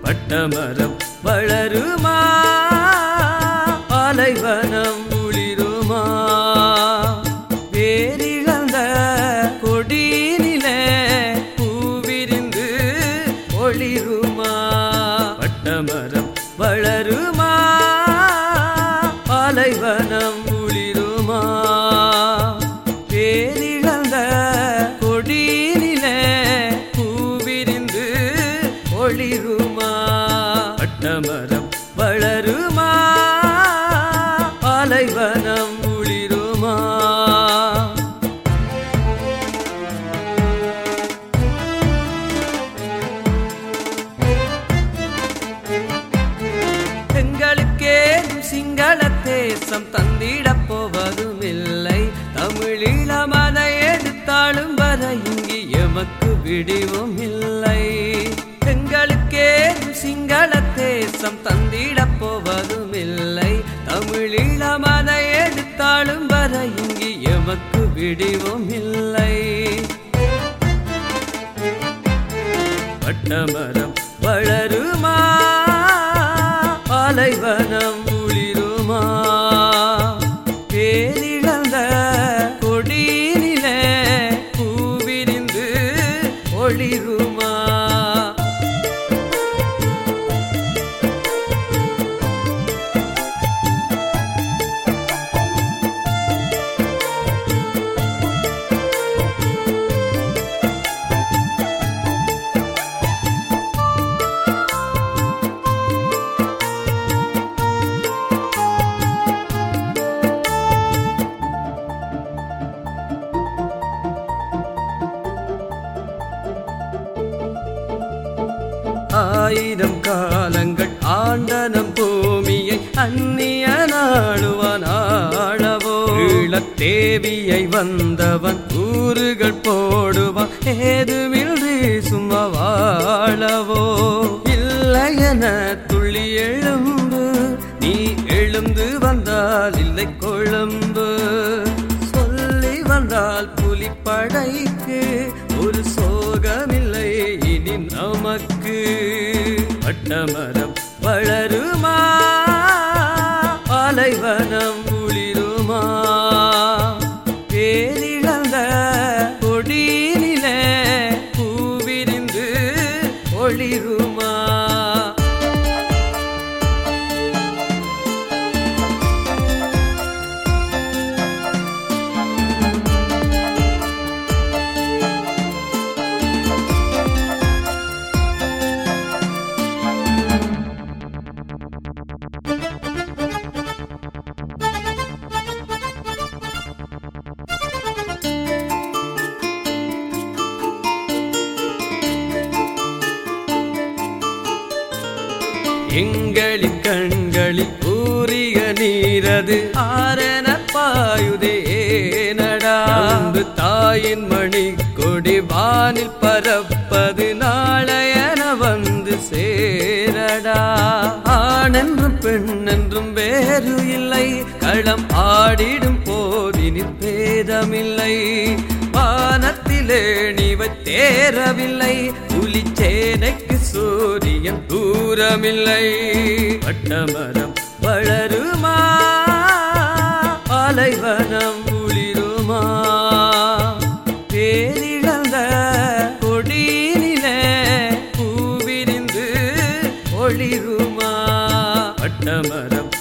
பட்டமரம் வளருமா பாலைவனம் குளிருமா வேரிழந்த கொடியினிலே பூவிரிந்து ஒளிருமா பட்டமரம் வளருமா பாலைவனம் குளிருமா வேரிழந்த கொடியினிலே பூவிரிந்து ஒளிருமா பட்டமரம் வளருமா பாலைவனம் குளிருமா எங்களுக்கேதும் சிங்கள தேசம் தந்திடப் போவதும் இல்லை தமிழீழ மதை எடுத்தாலும் வர இங்கு எமக்கு விடிவும் இல்லை எங்களுக்கேதும் சிங்கள தேசம் தந்திடப் போவதும் இல்லை தமிழீழ மதை எடுத்தாலும் வர இங்கு எமக்கு விடிவும் இல்லை பட்டமரம் வளருமா பாலைவனம் குளிருமா பேரிழந்த கொடியினிலே பூவிரிந்து ஒளிருமா ஆயிரம் காலங்கள் ஆண்டனம் பூமியை அந்நிய நாடுவான் ஆளவோ தேவியை வந்தவன் ஊறுகள் போடுவான் ஏதுமின்றி சும்மா வாழவோ இல்லையென துள்ளி எழும்பு நீ எழுந்து வந்தால் இல்லை கொழும்பு சொல்லி வந்தால் புலிப்படைக்கு ஒரு சோகமில்லை இனி நமக்கு பட்டமரம் வளருமா பாலைவனம் குளிருமா பேரிழந்த கொடியினிலே பூவிரிந்து ஒளிருமா எங்களின் கண்களில் ஊறிய நீரது ஆரண பாயுதே ஏனடா அன்பு தாயின் மணி கொடி வானில் பரப்பது நாளையன வந்து சேரடா ஆணென்றும் பெண்ணென்றும் வேறு இல்லை களம் ஆடிடும் போதினில் பேதமில்லை வானத்திலே நீவை தேரவில்லை புலிச்சேனைக்கு சூரியன் தூரமில்லை பட்டமரம் வளருமா பாலைவனம் குளிருமா பேரிழந்த கொடியினிலே பூவிரிந்து ஒளிருமா பட்டமரம்